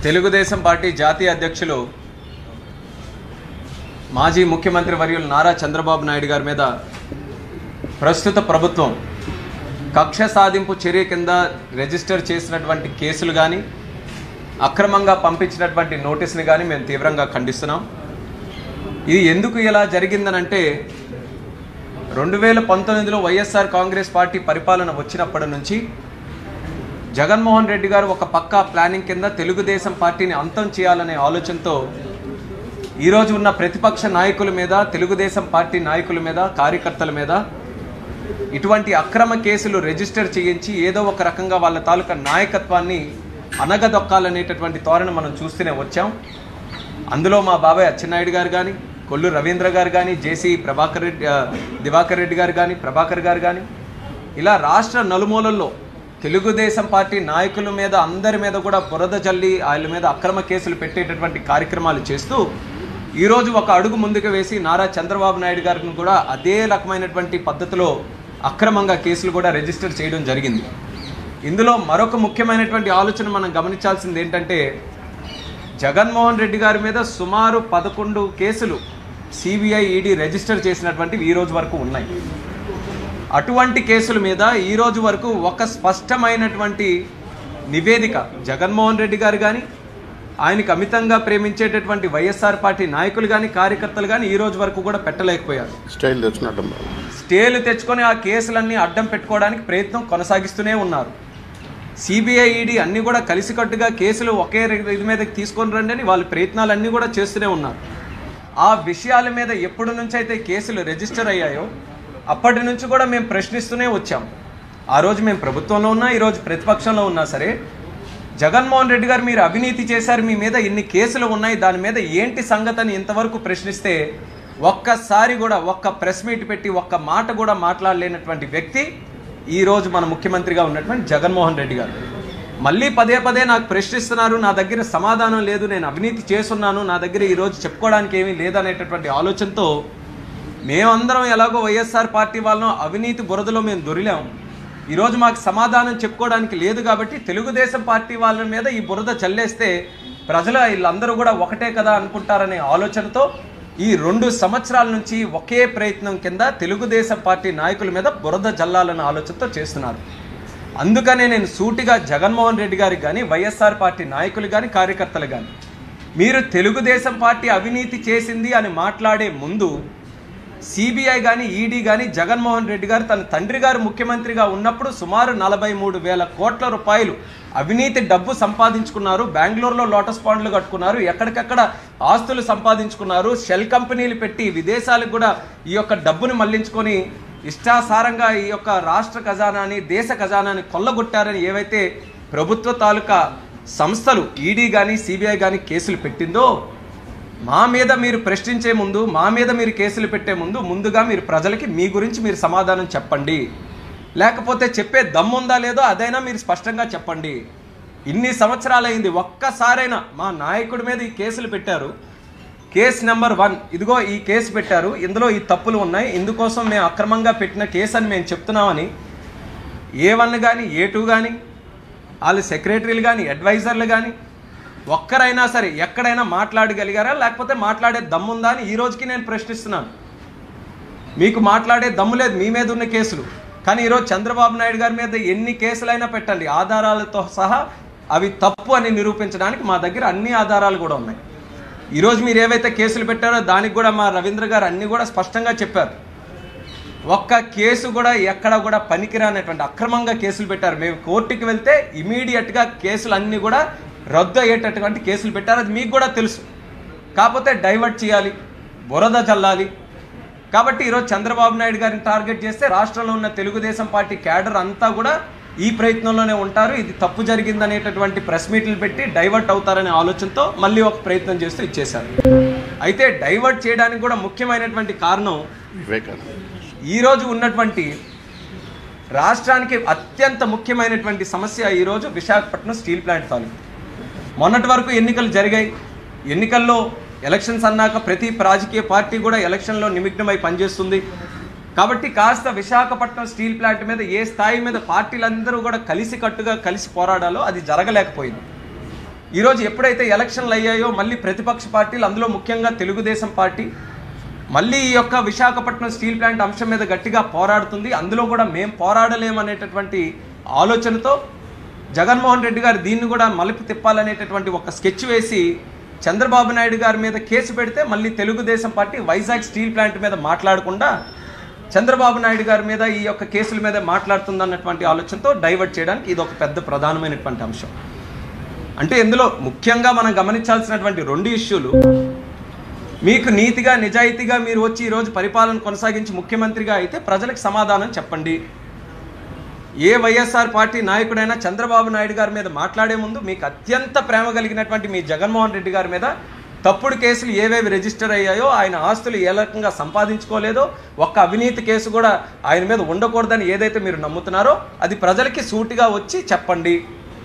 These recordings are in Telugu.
తెలుగుదేశం పార్టీ జాతీయ అధ్యక్షులు మాజీ ముఖ్యమంత్రి వర్యులు నారా చంద్రబాబు నాయుడు గారి మీద ప్రస్తుత ప్రభుత్వం కక్ష సాధింపు చర్య కింద రిజిస్టర్ చేసినటువంటి కేసులు కానీ అక్రమంగా పంపించినటువంటి నోటీస్ని కానీ మేము తీవ్రంగా ఖండిస్తున్నాం ఇది ఎందుకు ఇలా జరిగిందనంటే రెండు వేల పంతొమ్మిదిలో వైఎస్ఆర్ కాంగ్రెస్ పార్టీ పరిపాలన వచ్చినప్పటి నుంచి జగన్మోహన్ రెడ్డి గారు ఒక పక్కా ప్లానింగ్ కింద తెలుగుదేశం పార్టీని అంతం చేయాలనే ఆలోచనతో ఈరోజు ఉన్న ప్రతిపక్ష నాయకుల మీద తెలుగుదేశం పార్టీ నాయకుల మీద కార్యకర్తల మీద ఇటువంటి అక్రమ కేసులు రిజిస్టర్ చేయించి ఏదో ఒక రకంగా వాళ్ళ తాలూకా నాయకత్వాన్ని అనగదొక్కాలనేటటువంటి ధోరణ మనం చూస్తూనే వచ్చాం అందులో మా బాబాయ్ అచ్చెన్నాయుడు గారు కానీ కొల్లు రవీంద్ర గారు కానీ జేసీ ప్రభాకర్ రెడ్డి ఆ, దివాకర్ రెడ్డి గారు కానీ ప్రభాకర్ గారు కానీ ఇలా రాష్ట్ర నలుమూలల్లో తెలుగుదేశం పార్టీ నాయకుల మీద అందరి మీద కూడా బురద జల్లి వాళ్ళ మీద అక్రమ కేసులు పెట్టేటటువంటి కార్యక్రమాలు చేస్తూ ఈరోజు ఒక అడుగు ముందుకు వేసి నారా చంద్రబాబు నాయుడు గారిని కూడా అదే రకమైనటువంటి పద్ధతిలో అక్రమంగా కేసులు కూడా రిజిస్టర్ చేయడం జరిగింది ఇందులో మరొక ముఖ్యమైనటువంటి ఆలోచన మనం గమనించాల్సింది ఏంటంటే జగన్మోహన్ రెడ్డి గారి మీద సుమారు పదకొండు కేసులు సిబిఐ ఈడీ రిజిస్టర్ చేసినటువంటివి ఈ రోజు వరకు ఉన్నాయి అటువంటి కేసుల మీద ఈ రోజు వరకు ఒక స్పష్టమైనటువంటి నివేదిక జగన్మోహన్ రెడ్డి గారు కానీ ఆయనకు అమితంగా ప్రేమించేటటువంటి వైఎస్ఆర్ పార్టీ నాయకులు కానీ కార్యకర్తలు కానీ ఈ రోజు వరకు కూడా పెట్టలేకపోయారు స్టైల్ తెచ్చినట్టు స్టేలు తెచ్చుకొని ఆ కేసులన్నీ అడ్డం పెట్టుకోవడానికి ప్రయత్నం కొనసాగిస్తూనే ఉన్నారు సిబిఐ ఈడీ అన్నీ కూడా కలిసికట్టుగా కేసులు ఒకే రి- ఇది మీద తీసుకొని రండి అని వాళ్ళ ప్రయత్నాలన్నీ కూడా చేస్తూనే ఉన్నారు ఆ విషయాల మీద ఎప్పటి నుంచి అయితే కేసులు రిజిస్టర్ అయ్యాయో అప్పటి నుంచి కూడా మేము ప్రశ్నిస్తూనే వచ్చాం ఆ రోజు మేము ప్రభుత్వంలో ఉన్నా ఈరోజు ప్రతిపక్షంలో ఉన్నా సరే జగన్మోహన్ రెడ్డి గారు మీరు అవినీతి చేశారు మీ మీద ఇన్ని కేసులు ఉన్నాయి దాని మీద ఏంటి సంగతిని ఇంతవరకు ప్రశ్నిస్తే ఒక్కసారి కూడా ఒక్క ప్రెస్ మీట్ పెట్టి ఒక్క మాట కూడా మాట్లాడలేనటువంటి వ్యక్తి ఈ రోజు మన ముఖ్యమంత్రిగా ఉన్నటువంటి జగన్మోహన్ రెడ్డి గారు మళ్ళీ పదే పదే నాకు ప్రశ్నిస్తున్నారు నా దగ్గర సమాధానం లేదు నేను అవినీతి చేస్తున్నాను నా దగ్గర ఈరోజు చెప్పుకోవడానికి ఏమీ లేదనేటటువంటి ఆలోచనతో మేమందరం ఎలాగో వైఎస్ఆర్ పార్టీ వాళ్ళం అవినీతి బురదలో మేము దొరిలాం ఈరోజు మాకు సమాధానం చెప్పుకోవడానికి లేదు కాబట్టి తెలుగుదేశం పార్టీ వాళ్ళ మీద ఈ బురద చల్లేస్తే ప్రజలు వీళ్ళందరూ కూడా ఒకటే కదా అనుకుంటారనే ఆలోచనతో ఈ రెండు సంవత్సరాల నుంచి ఒకే ప్రయత్నం కింద తెలుగుదేశం పార్టీ నాయకుల మీద బురద జల్లాలన్న ఆలోచనతో చేస్తున్నారు అందుకనే నేను సూటిగా జగన్మోహన్ రెడ్డి గారికి కానీ వైఎస్ఆర్ పార్టీ నాయకులు కానీ కార్యకర్తలు కానీ మీరు తెలుగుదేశం పార్టీ అవినీతి చేసింది అని మాట్లాడే ముందు సిబిఐ కానీ ఈడీ కానీ జగన్మోహన్ రెడ్డి గారు తన తండ్రి గారు ముఖ్యమంత్రిగా ఉన్నప్పుడు సుమారు నలభై మూడు వేల కోట్ల రూపాయలు అవినీతి డబ్బు సంపాదించుకున్నారు బెంగళూరులో లోటస్ పాండ్లు కట్టుకున్నారు ఎక్కడికక్కడ ఆస్తులు సంపాదించుకున్నారు షెల్ కంపెనీలు పెట్టి విదేశాలకు కూడా ఈ యొక్క డబ్బును మళ్లించుకొని ఇష్టాసారంగా ఈ యొక్క రాష్ట్ర ఖజానాని దేశ ఖజానాని కొల్లగొట్టారని ఏవైతే ప్రభుత్వ తాలూకా సంస్థలు ఈడీ కానీ సిబిఐ కానీ కేసులు పెట్టిందో మా మీద మీరు ప్రశ్నించే ముందు మా మీద మీరు కేసులు పెట్టే ముందు ముందుగా మీరు ప్రజలకి మీ గురించి మీరు సమాధానం చెప్పండి లేకపోతే చెప్పే దమ్ముందా లేదో అదైనా మీరు స్పష్టంగా చెప్పండి ఇన్ని సంవత్సరాలైంది ఒక్కసారైనా మా నాయకుడి మీద ఈ కేసులు పెట్టారు కేసు నెంబర్ వన్ ఇదిగో ఈ కేసు పెట్టారు ఇందులో ఈ తప్పులు ఉన్నాయి ఇందుకోసం మేము అక్రమంగా పెట్టిన కేసు అని మేము చెప్తున్నామని ఏ వన్ కానీ ఏ టూ కానీ వాళ్ళు సెక్రటరీలు కానీ అడ్వైజర్లు కానీ ఒక్కరైనా సరే ఎక్కడైనా మాట్లాడగలిగారా లేకపోతే మాట్లాడే దమ్ముందా అని ఈ రోజుకి నేను ప్రశ్నిస్తున్నాను మీకు మాట్లాడే దమ్ము లేదు మీ మీద ఉన్న కేసులు కానీ ఈరోజు చంద్రబాబు నాయుడు గారి మీద ఎన్ని కేసులైనా పెట్టండి ఆధారాలతో సహా అవి తప్పు అని నిరూపించడానికి మా దగ్గర అన్ని ఆధారాలు కూడా ఉన్నాయి ఈరోజు మీరు ఏవైతే కేసులు పెట్టారో దానికి కూడా మా రవీంద్ర గారు అన్ని కూడా స్పష్టంగా చెప్పారు ఒక్క కేసు కూడా ఎక్కడ కూడా పనికిరానటువంటి అక్రమంగా కేసులు పెట్టారు మేము కోర్టుకి వెళ్తే ఇమీడియట్గా కేసులు అన్నీ కూడా రద్దు అయ్యేటటువంటి కేసులు పెట్టారు అది మీకు కూడా తెలుసు కాకపోతే డైవర్ట్ చేయాలి బురద చల్లాలి కాబట్టి ఈరోజు చంద్రబాబు నాయుడు గారిని టార్గెట్ చేస్తే రాష్ట్రంలో ఉన్న తెలుగుదేశం పార్టీ క్యాడర్ అంతా కూడా ఈ ప్రయత్నంలోనే ఉంటారు ఇది తప్పు జరిగిందనేటటువంటి ప్రెస్ మీట్లు పెట్టి డైవర్ట్ అవుతారనే ఆలోచనతో మళ్ళీ ఒక ప్రయత్నం చేస్తూ ఇచ్చేశారు అయితే డైవర్ట్ చేయడానికి కూడా ముఖ్యమైనటువంటి కారణం వివేకానంద ఈరోజు ఉన్నటువంటి రాష్ట్రానికి అత్యంత ముఖ్యమైనటువంటి సమస్య ఈరోజు విశాఖపట్నం స్టీల్ ప్లాంట్ తాలూకు మొన్నటి వరకు ఎన్నికలు జరిగాయి ఎన్నికల్లో ఎలక్షన్స్ అన్నాక ప్రతి రాజకీయ పార్టీ కూడా ఎలక్షన్లో నిమగ్నమై పనిచేస్తుంది కాబట్టి కాస్త విశాఖపట్నం స్టీల్ ప్లాంట్ మీద ఏ స్థాయి మీద పార్టీలందరూ కూడా కలిసి కట్టుగా కలిసి పోరాడాలో అది జరగలేకపోయింది ఈరోజు ఎప్పుడైతే ఎలక్షన్లు అయ్యాయో మళ్ళీ ప్రతిపక్ష పార్టీలు అందులో ముఖ్యంగా తెలుగుదేశం పార్టీ మళ్ళీ ఈ యొక్క విశాఖపట్నం స్టీల్ ప్లాంట్ అంశం మీద గట్టిగా పోరాడుతుంది అందులో కూడా మేం పోరాడలేమనేటటువంటి ఆలోచనతో జగన్మోహన్ రెడ్డి గారు దీన్ని కూడా మలుపు తిప్పాలనేటటువంటి ఒక స్కెచ్ వేసి చంద్రబాబు నాయుడు గారి మీద కేసు పెడితే మళ్ళీ Telugu Desam party Vizag steel plant మీద మాట్లాడకుండా చంద్రబాబు నాయుడు గారి మీద ఈ యొక్క కేసుల మీద మాట్లాడుతుందన్నటువంటి ఆలోచనతో డైవర్ట్ చేయడానికి ఇది ఒక పెద్ద ప్రధానమైనటువంటి అంశం అంటే ఇందులో ముఖ్యంగా మనం గమనించాల్సినటువంటి రెండు ఇష్యూలు మీకు నీతిగా నిజాయితీగా మీరు వచ్చి ఈరోజు పరిపాలన కొనసాగించి ముఖ్యమంత్రిగా అయితే ప్రజలకు సమాధానం చెప్పండి ఏ వైఎస్ఆర్ పార్టీ నాయకుడైనా చంద్రబాబు నాయుడు గారి మీద మాట్లాడే ముందు మీకు అత్యంత ప్రేమ కలిగినటువంటి మీ జగన్మోహన్ రెడ్డి గారి మీద తప్పుడు కేసులు ఏవేవి రిజిస్టర్ అయ్యాయో ఆయన ఆస్తులు ఏ రకంగా సంపాదించుకోలేదో ఒక్క అవినీతి కేసు కూడా ఆయన మీద ఉండకూడదని ఏదైతే మీరు నమ్ముతున్నారో అది ప్రజలకి సూటిగా వచ్చి చెప్పండి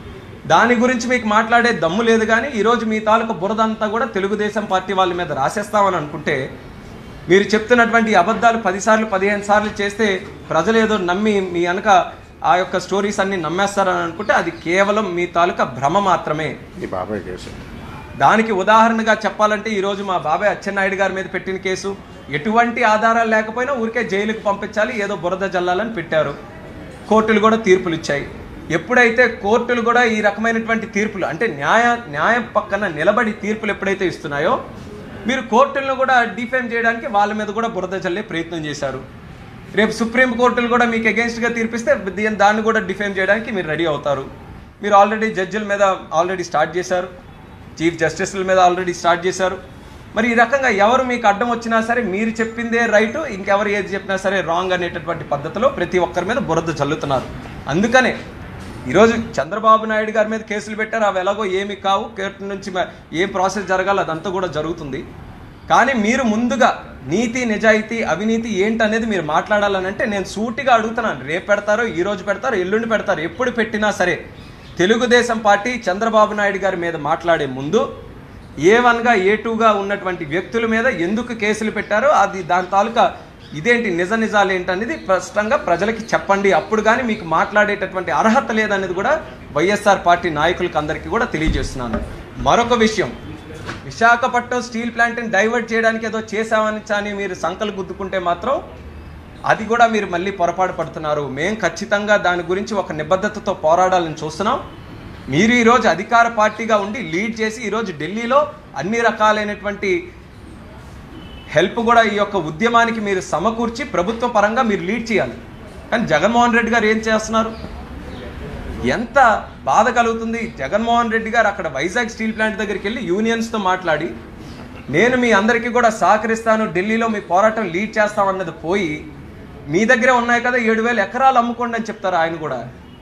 దాని గురించి మీకు మాట్లాడే దమ్ము లేదు కానీ ఈరోజు మీ తాలూకు బురద అంతా కూడా తెలుగుదేశం పార్టీ వాళ్ళ మీద రాసేస్తామని అనుకుంటే మీరు చెప్తున్నటువంటి ఈ అబద్ధాలు పదిసార్లు పదిహేను సార్లు చేస్తే ప్రజలు ఏదో నమ్మి మీ వెనక ఆ యొక్క స్టోరీస్ అన్ని నమ్మేస్తారని అనుకుంటే అది కేవలం మీ తాలూకా భ్రమ మాత్రమే ఈ బాబాయ్ కేసు దానికి ఉదాహరణగా చెప్పాలంటే ఈరోజు మా బాబాయ్ అచ్చెన్నాయుడు గారి మీద పెట్టిన కేసు ఎటువంటి ఆధారాలు లేకపోయినా ఊరికే జైలుకు పంపించాలి ఏదో బురద జల్లాలని పెట్టారు కోర్టులు కూడా తీర్పులు ఇచ్చాయి ఎప్పుడైతే కోర్టులు కూడా ఈ రకమైనటువంటి తీర్పులు అంటే న్యాయ న్యాయం పక్కన నిలబడి తీర్పులు ఎప్పుడైతే ఇస్తున్నాయో మీరు కోర్టులను కూడా డిఫేమ్ చేయడానికి వాళ్ళ మీద కూడా బురద చల్లే ప్రయత్నం చేశారు రేపు సుప్రీం కోర్టులు కూడా మీకు అగేన్స్ట్గా తీర్పిస్తే దీని దాన్ని కూడా డిఫేమ్ చేయడానికి మీరు రెడీ అవుతారు మీరు ఆల్రెడీ జడ్జిల మీద ఆల్రెడీ స్టార్ట్ చేశారు చీఫ్ జస్టిస్ల మీద ఆల్రెడీ స్టార్ట్ చేశారు మరి ఈ రకంగా ఎవరు మీకు అడ్డం వచ్చినా సరే మీరు చెప్పిందే రైట్ ఇంకెవరు ఏది చెప్పినా సరే రాంగ్ అనేటటువంటి పద్ధతిలో ప్రతి ఒక్కరి మీద బురద చల్లుతున్నారు అందుకనే ఈరోజు చంద్రబాబు నాయుడు గారి మీద కేసులు పెట్టారు అవి ఎలాగో ఏమి కావు కోర్టు నుంచి మ- ఏం ప్రాసెస్ జరగాలి అదంతా కూడా జరుగుతుంది కానీ మీరు ముందుగా నీతి నిజాయితీ అవినీతి ఏంటనేది మీరు మాట్లాడాలని అంటే నేను సూటిగా అడుగుతున్నాను రేపు పెడతారో ఈ రోజు పెడతారో ఎల్లుండి పెడతారు ఎప్పుడు పెట్టినా సరే తెలుగుదేశం పార్టీ చంద్రబాబు నాయుడు గారి మీద మాట్లాడే ముందు ఏ వన్గా ఏ టూగా ఉన్నటువంటి వ్యక్తుల మీద ఎందుకు కేసులు పెట్టారో అది దాని తాలూకా ఇదేంటి నిజ నిజాలు ఏంటనేది స్పష్టంగా ప్రజలకి చెప్పండి అప్పుడు కానీ మీకు మాట్లాడేటటువంటి అర్హత లేదనేది కూడా వైఎస్ఆర్ పార్టీ నాయకులకు అందరికీ కూడా తెలియజేస్తున్నాను మరొక విషయం విశాఖపట్నం స్టీల్ ప్లాంట్ని డైవర్ట్ చేయడానికి ఏదో చేశామని అని మీరు సంకలు గుద్దుకుంటే మాత్రం అది కూడా మీరు మళ్ళీ పొరపాటు పడుతున్నారు మేం ఖచ్చితంగా దాని గురించి ఒక నిబద్ధతతో పోరాడాలని చూస్తున్నాం మీరు ఈరోజు అధికార పార్టీగా ఉండి లీడ్ చేసి ఈరోజు ఢిల్లీలో అన్ని రకాలైనటువంటి హెల్ప్ కూడా ఈ యొక్క ఉద్యమానికి మీరు సమకూర్చి ప్రభుత్వ పరంగా మీరు లీడ్ చేయాలి కానీ జగన్మోహన్ రెడ్డి గారు ఏం చేస్తున్నారు ఎంత బాధ కలుగుతుంది జగన్మోహన్ రెడ్డి గారు అక్కడ వైజాగ్ స్టీల్ ప్లాంట్ దగ్గరికి వెళ్ళి యూనియన్స్తో మాట్లాడి నేను మీ అందరికీ కూడా సహకరిస్తాను ఢిల్లీలో మీ పోరాటం లీడ్ చేస్తామన్నది పోయి మీ దగ్గరే ఉన్నాయి కదా ఏడు వేల ఎకరాలు అమ్ముకోండి అని చెప్తారు ఆయన కూడా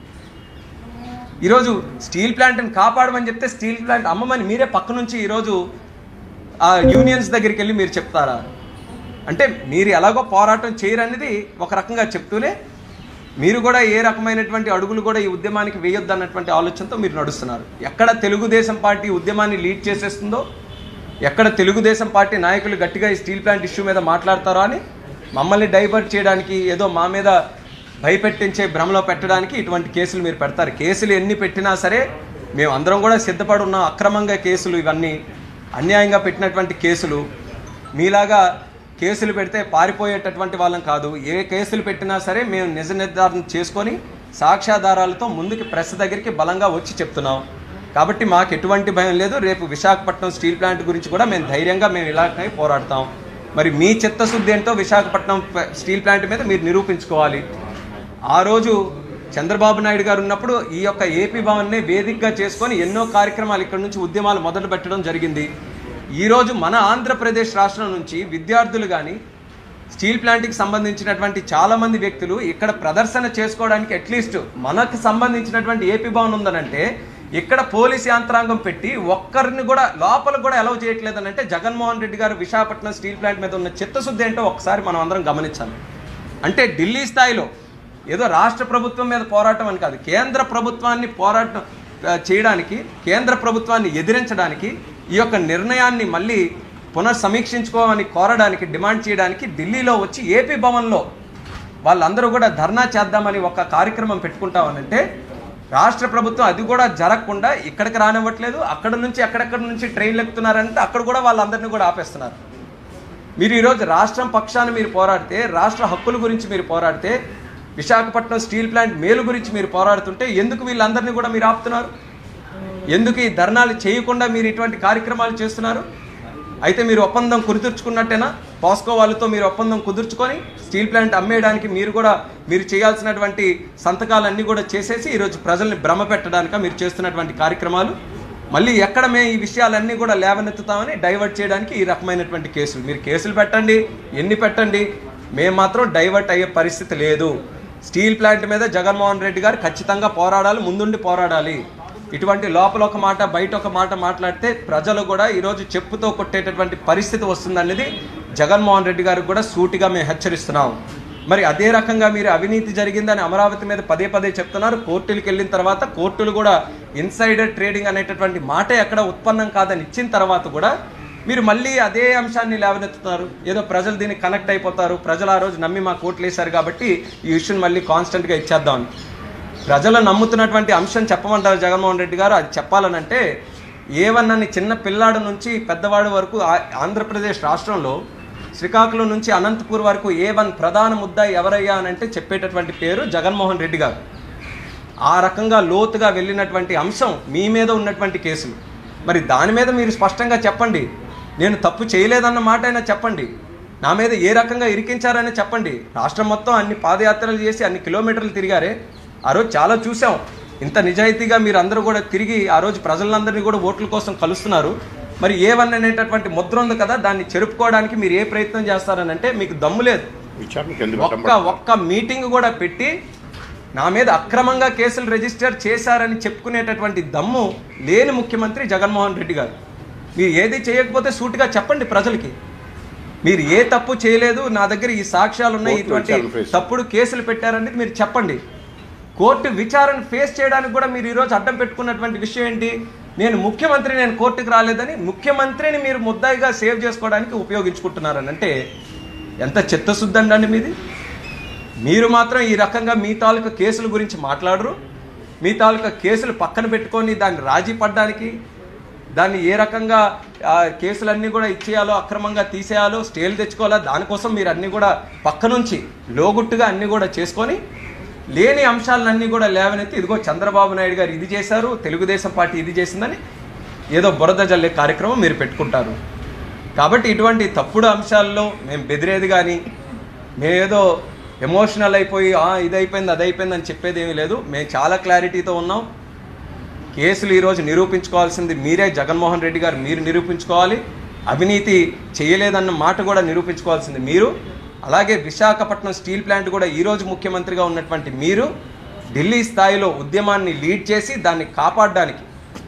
ఈరోజు స్టీల్ ప్లాంట్ని కాపాడమని చెప్తే స్టీల్ ప్లాంట్ అమ్మమని మీరే పక్క నుంచి ఈరోజు ఆ యూనియన్స్ దగ్గరికి వెళ్ళి మీరు చెప్తారా అంటే మీరు ఎలాగో పోరాటం చేయరనేది ఒక రకంగా చెప్తూనే మీరు కూడా ఏ రకమైనటువంటి అడుగులు కూడా ఈ ఉద్యమానికి వేయొద్దు అన్నటువంటి ఆలోచనతో మీరు నడుస్తున్నారు ఎక్కడ తెలుగుదేశం పార్టీ ఉద్యమాన్ని లీడ్ చేసేస్తుందో ఎక్కడ తెలుగుదేశం పార్టీ నాయకులు గట్టిగా ఈ స్టీల్ ప్లాంట్ ఇష్యూ మీద మాట్లాడతారో అని మమ్మల్ని డైవర్ట్ చేయడానికి ఏదో మా మీద భయపెట్టించే భ్రమలో పెట్టడానికి ఇటువంటి కేసులు మీరు పెడతారు కేసులు ఎన్ని పెట్టినా సరే మేము అందరం కూడా సిద్ధపడి ఉన్నాం అక్రమంగా కేసులు ఇవన్నీ అన్యాయంగా పెట్టినటువంటి కేసులు మీలాగా కేసులు పెడితే పారిపోయేటటువంటి వాళ్ళం కాదు ఏ కేసులు పెట్టినా సరే మేము నిజ నిర్ధారణ చేసుకొని సాక్ష్యాధారాలతో ముందుకి ప్రెస్ దగ్గరికి బలంగా వచ్చి చెప్తున్నాం కాబట్టి మాకు ఎటువంటి భయం లేదు రేపు విశాఖపట్నం స్టీల్ ప్లాంట్ గురించి కూడా మేము ధైర్యంగా మేము ఇలాగే పోరాడతాం మరి మీ చిత్తశుద్ధి ఏంటో విశాఖపట్నం ప- స్టీల్ ప్లాంట్ మీద మీరు నిరూపించుకోవాలి ఆ రోజు చంద్రబాబు నాయుడు గారు ఉన్నప్పుడు ఈ యొక్క ఏపీ భవన్నే వేదికగా చేసుకొని ఎన్నో కార్యక్రమాలు ఇక్కడ నుంచి ఉద్యమాలు మొదలు పెట్టడం జరిగింది ఈరోజు మన ఆంధ్రప్రదేశ్ రాష్ట్రం నుంచి విద్యార్థులు కానీ స్టీల్ ప్లాంట్కి సంబంధించినటువంటి చాలా మంది వ్యక్తులు ఇక్కడ ప్రదర్శన చేసుకోవడానికి అట్లీస్ట్ మనకు సంబంధించినటువంటి ఏపీ భవన్ ఉందనంటే ఇక్కడ పోలీస్ యంత్రాంగం పెట్టి ఒక్కరిని కూడా లోపల కూడా అలౌ చేయట్లేదని అంటే జగన్మోహన్ రెడ్డి గారు విశాఖపట్నం స్టీల్ ప్లాంట్ మీద ఉన్న చిత్తశుద్ధి ఏంటో ఒకసారి మనం అందరం గమనించాలి అంటే ఢిల్లీ స్థాయిలో ఏదో రాష్ట్ర ప్రభుత్వం మీద పోరాటం అని కాదు కేంద్ర ప్రభుత్వాన్ని పోరాటం ఆ, చేయడానికి కేంద్ర ప్రభుత్వాన్ని ఎదిరించడానికి ఈ యొక్క నిర్ణయాన్ని మళ్ళీ పునఃసమీక్షించుకోమని కోరడానికి డిమాండ్ చేయడానికి ఢిల్లీలో వచ్చి ఏపీ భవన్లో వాళ్ళందరూ కూడా ధర్నా చేద్దామని ఒక కార్యక్రమం పెట్టుకుంటామనంటే రాష్ట్ర ప్రభుత్వం అది కూడా జరగకుండా ఇక్కడికి రానివ్వట్లేదు అక్కడ నుంచి ఎక్కడెక్కడ నుంచి ట్రైన్లు ఎక్కుతున్నారంటే అక్కడ కూడా వాళ్ళందరినీ కూడా ఆపేస్తున్నారు మీరు ఈరోజు రాష్ట్రం పక్షాన మీరు పోరాడితే రాష్ట్ర హక్కుల గురించి మీరు పోరాడితే విశాఖపట్నం స్టీల్ ప్లాంట్ మేలు గురించి మీరు పోరాడుతుంటే ఎందుకు వీళ్ళందరినీ కూడా మీరు ఆపుతున్నారు ఎందుకు ఈ ధర్నాలు చేయకుండా మీరు ఇటువంటి కార్యక్రమాలు చేస్తున్నారు అయితే మీరు ఒప్పందం కుదుర్చుకున్నట్టేనా పాస్కో వాళ్ళతో మీరు ఒప్పందం కుదుర్చుకొని స్టీల్ ప్లాంట్ అమ్మేయడానికి మీరు కూడా మీరు చేయాల్సినటువంటి సంతకాలన్నీ కూడా చేసేసి ఈరోజు ప్రజల్ని భ్రమ పెట్టడానిక మీరు చేస్తున్నటువంటి కార్యక్రమాలు మళ్ళీ ఎక్కడ మేము ఈ విషయాలన్నీ కూడా లేవనెత్తుతామని డైవర్ట్ చేయడానికి ఈ రకమైనటువంటి కేసులు మీరు కేసులు పెట్టండి ఎన్ని పెట్టండి మేము మాత్రం డైవర్ట్ అయ్యే పరిస్థితి లేదు స్టీల్ ప్లాంట్ మీద జగన్మోహన్ రెడ్డి గారు ఖచ్చితంగా పోరాడాలి ముందుండి పోరాడాలి ఇటువంటి లోపల ఒక మాట బయట ఒక మాట మాట్లాడితే ప్రజలు కూడా ఈరోజు చెప్పుతో కొట్టేటటువంటి పరిస్థితి వస్తుందనేది జగన్మోహన్ రెడ్డి గారికి కూడా సూటిగా మేము హెచ్చరిస్తున్నాం మరి అదే రకంగా మీరు అవినీతి జరిగిందని అమరావతి మీద పదే పదే చెప్తున్నారు కోర్టులకు వెళ్ళిన తర్వాత కోర్టులు కూడా ఇన్సైడర్ ట్రేడింగ్ అనేటటువంటి మాట ఎక్కడ ఉత్పన్నం కాదని ఇచ్చిన తర్వాత కూడా మీరు మళ్ళీ అదే అంశాన్ని లేవనెత్తుతున్నారు ఏదో ప్రజలు దీనికి కనెక్ట్ అయిపోతారు ప్రజలు ఆ రోజు నమ్మి మా కోర్టులు వేశారు కాబట్టి ఈ ఇష్యూని మళ్ళీ కాన్స్టెంట్గా ఇచ్చేద్దాం ప్రజలు నమ్ముతున్నటువంటి అంశం చెప్పమంటారు జగన్మోహన్ రెడ్డి గారు అది చెప్పాలనంటే ఏవన్నని చిన్న పిల్లాడు నుంచి పెద్దవాడు వరకు ఆ- ఆంధ్రప్రదేశ్ రాష్ట్రంలో శ్రీకాకుళం నుంచి అనంతపూర్ వరకు ఏ వన్ ప్రధాన ముద్ద ఎవరయ్యా అని అంటే చెప్పేటటువంటి పేరు జగన్మోహన్ రెడ్డి గారు ఆ రకంగా లోతుగా వెళ్ళినటువంటి అంశం మీ మీద ఉన్నటువంటి కేసులు మరి దాని మీద మీరు స్పష్టంగా చెప్పండి నేను తప్పు చేయలేదన్న మాట అయినా చెప్పండి నా మీద ఏ రకంగా ఇరికించారని చెప్పండి రాష్ట్రం మొత్తం అన్ని పాదయాత్రలు చేసి అన్ని కిలోమీటర్లు తిరిగారే ఆ రోజు చాలా చూసాం ఇంత నిజాయితీగా మీరు అందరూ కూడా తిరిగి ఆ రోజు ప్రజలందరినీ కూడా ఓట్ల కోసం కలుస్తున్నారు మరి ఏ వన్ అనేటటువంటి ముద్ర ఉంది కదా దాన్ని చెరుపుకోవడానికి మీరు ఏ ప్రయత్నం చేస్తారని అంటే మీకు దమ్ము లేదు విచారణకు ఎందుకు ఒక్క అడ్డం ఒక్క మీటింగ్ కూడా పెట్టి నా మీద అక్రమంగా కేసులు రిజిస్టర్ చేశారని చెప్పుకునేటటువంటి దమ్ము లేని ముఖ్యమంత్రి జగన్మోహన్ రెడ్డి గారు మీరు ఏది చేయకపోతే సూటిగా చెప్పండి ప్రజలకి మీరు ఏ తప్పు చేయలేదు నా దగ్గర ఈ సాక్ష్యాలు ఉన్నాయి కోర్టు ఇటువంటి విచారణ face. తప్పుడు కేసులు పెట్టారనేది మీరు చెప్పండి కోర్టు విచారణ ఫేస్ చేయడానికి కూడా మీరు ఈరోజు అడ్డం పెట్టుకున్నటువంటి విషయం ఏంటి నేను ముఖ్యమంత్రి నేను కోర్టుకు రాలేదని ముఖ్యమంత్రిని మీరు ముద్దాయిగా సేవ్ చేసుకోవడానికి ఉపయోగించుకుంటున్నారని అంటే ఎంత చిత్తశుద్ధి అండి మీది మీరు మాత్రం ఈ రకంగా మీ తాలూకా కేసుల గురించి మాట్లాడరు మీ తాలూకా కేసులు పక్కన పెట్టుకొని దాన్ని రాజీ పడ్డానికి దాన్ని ఏ రకంగా ఆ, కేసులన్నీ కూడా ఇచ్చేయాలో అక్రమంగా తీసేయాలో స్టేలు తెచ్చుకోవాలో దానికోసం మీరు అన్నీ కూడా పక్క నుంచి లోగుట్టుగా అన్నీ కూడా చేసుకొని లేని అంశాలన్నీ కూడా లేవనెత్తి ఇదిగో చంద్రబాబు నాయుడు గారు ఇది చేశారు తెలుగుదేశం పార్టీ ఇది చేసిందని ఏదో బురద జల్లే కార్యక్రమం మీరు పెట్టుకుంటారు కాబట్టి ఇటువంటి తప్పుడు అంశాల్లో మేము బెదిరేది కానీ మేమేదో ఎమోషనల్ అయిపోయి "ఆ, ఇది అయిపోయింది అది అయిపోయింది అని చెప్పేది ఏమీ లేదు మేము చాలా క్లారిటీతో ఉన్నాం కేసులు ఈరోజు నిరూపించుకోవాల్సింది మీరే జగన్మోహన్ రెడ్డి గారు మీరు నిరూపించుకోవాలి అవినీతి చేయలేదన్న మాట కూడా నిరూపించుకోవాల్సింది మీరు అలాగే విశాఖపట్నం స్టీల్ ప్లాంట్ కూడా ఈరోజు ముఖ్యమంత్రిగా ఉన్నటువంటి మీరు ఢిల్లీ స్థాయిలో ఉద్యమాన్ని లీడ్ చేసి దాన్ని కాపాడడానికి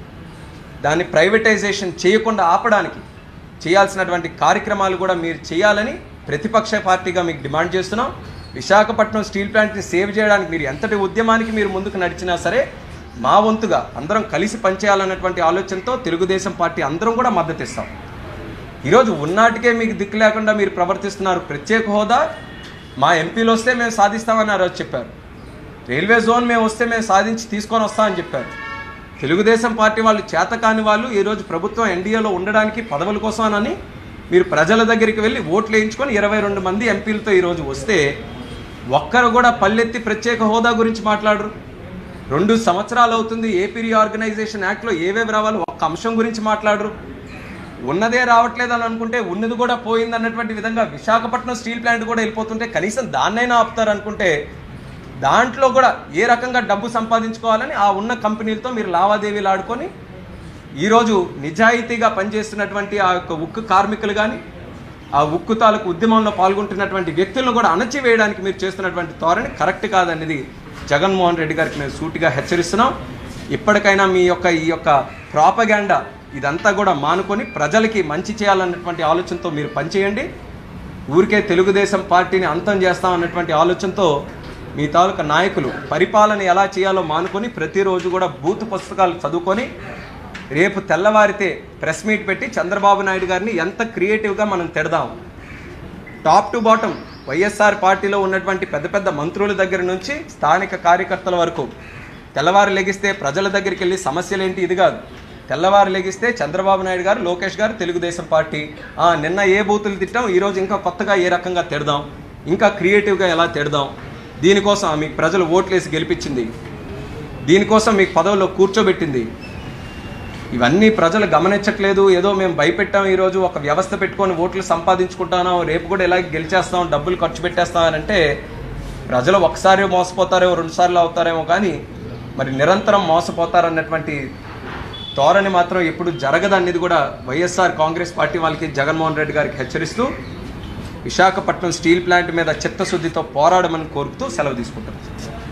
దాన్ని ప్రైవేటైజేషన్ చేయకుండా ఆపడానికి చేయాల్సినటువంటి కార్యక్రమాలు కూడా మీరు చేయాలని ప్రతిపక్ష పార్టీగా మీకు డిమాండ్ చేస్తున్నాం విశాఖపట్నం స్టీల్ ప్లాంట్ని సేవ్ చేయడానికి మీరు ఎంతటి ఉద్యమానికి మీరు ముందుకు నడిచినా సరే మా వంతుగా అందరం కలిసి పనిచేయాలన్నటువంటి ఆలోచనతో తెలుగుదేశం పార్టీ అందరం కూడా మద్దతు ఇస్తాం ఈరోజు ఉన్నాటికే మీకు దిక్కు లేకుండా మీరు ప్రవర్తిస్తున్నారు ప్రత్యేక హోదా మా ఎంపీలు వస్తే మేము సాధిస్తామని ఆ రోజు చెప్పారు రైల్వే జోన్ మేము వస్తే మేము సాధించి తీసుకొని వస్తామని చెప్పారు తెలుగుదేశం పార్టీ వాళ్ళు చేతకాని వాళ్ళు ఈరోజు ప్రభుత్వం ఎన్డీఏలో ఉండడానికి పదవుల కోసమని మీరు ప్రజల దగ్గరికి వెళ్ళి ఓట్లు వేయించుకొని ఇరవై రెండు మంది ఎంపీలతో ఈరోజు వస్తే ఒక్కరు కూడా పల్లెత్తి ప్రత్యేక హోదా గురించి మాట్లాడరు రెండు సంవత్సరాలు అవుతుంది ఏపీ రీఆర్గనైజేషన్ యాక్ట్లో ఏవేవి రావాలో ఒక్క అంశం గురించి మాట్లాడరు ఉన్నదే రావట్లేదు అని అనుకుంటే ఉన్నది కూడా పోయింది అన్నటువంటి విధంగా విశాఖపట్నం స్టీల్ ప్లాంట్ కూడా వెళ్ళిపోతుంటే కనీసం దాన్నైనా ఆపుతారు అనుకుంటే దాంట్లో కూడా ఏ రకంగా డబ్బు సంపాదించుకోవాలని ఆ ఉన్న కంపెనీలతో మీరు లావాదేవీలు ఆడుకొని ఈరోజు నిజాయితీగా పనిచేస్తున్నటువంటి ఆ యొక్క ఉక్కు కార్మికులు కానీ ఆ ఉక్కు తాలూకు ఉద్యమంలో పాల్గొంటున్నటువంటి వ్యక్తులను కూడా అణచివేయడానికి మీరు చేస్తున్నటువంటి ధోరణి కరెక్ట్ కాదనేది జగన్మోహన్ రెడ్డి గారికి మేము సూటిగా హెచ్చరిస్తున్నాం ఇప్పటికైనా మీ యొక్క ఈ యొక్క ప్రాపగాండా ఇదంతా కూడా మానుకొని ప్రజలకి మంచి చేయాలన్నటువంటి ఆలోచనతో మీరు పనిచేయండి ఊరికే తెలుగుదేశం పార్టీని అంతం చేస్తాం అన్నటువంటి ఆలోచనతో మీ తాలూకా నాయకులు పరిపాలన ఎలా చేయాలో మానుకొని ప్రతిరోజు కూడా బూత్ పుస్తకాలు చదువుకొని రేపు తెల్లవారితే ప్రెస్ మీట్ పెట్టి చంద్రబాబు నాయుడు గారిని ఎంత క్రియేటివ్గా మనం తిడదాం టాప్ టు బాటం వైఎస్ఆర్ పార్టీలో ఉన్నటువంటి పెద్ద పెద్ద మంత్రుల దగ్గర నుంచి స్థానిక కార్యకర్తల వరకు తెల్లవారు లెగిస్తే ప్రజల దగ్గరికి వెళ్ళి సమస్యలు ఏంటి ఇది కాదు తెల్లవారు లెగిస్తే చంద్రబాబు నాయుడు గారు లోకేష్ గారు తెలుగుదేశం పార్టీ ఆ, నిన్న ఏ బూతులు తిట్టాం ఈరోజు ఇంకా కొత్తగా ఏ రకంగా తిడదాం ఇంకా క్రియేటివ్గా ఎలా తిడదాం దీనికోసం మీకు ప్రజలు ఓట్లేసి గెలిపించింది దీనికోసం మీకు పదవిలో కూర్చోబెట్టింది ఇవన్నీ ప్రజలు గమనించట్లేదు ఏదో మేము భయపెట్టాం ఈరోజు ఒక వ్యవస్థ పెట్టుకొని ఓట్లు సంపాదించుకుంటాను రేపు కూడా ఇలా గెలిచేస్తాం డబ్బులు ఖర్చు పెట్టేస్తాం అని అంటే ప్రజలు ఒకసారి మోసపోతారేమో రెండుసార్లు అవుతారేమో కానీ మరి నిరంతరం మోసపోతారన్నటువంటి ధోరణి మాత్రం ఎప్పుడు జరగదనేది కూడా వైఎస్ఆర్ కాంగ్రెస్ పార్టీ వాళ్ళకి జగన్మోహన్ రెడ్డి గారికి హెచ్చరిస్తూ విశాఖపట్నం స్టీల్ ప్లాంట్ మీద చిత్తశుద్ధితో పోరాడమని కోరుతూ సెలవు తీసుకుంటారు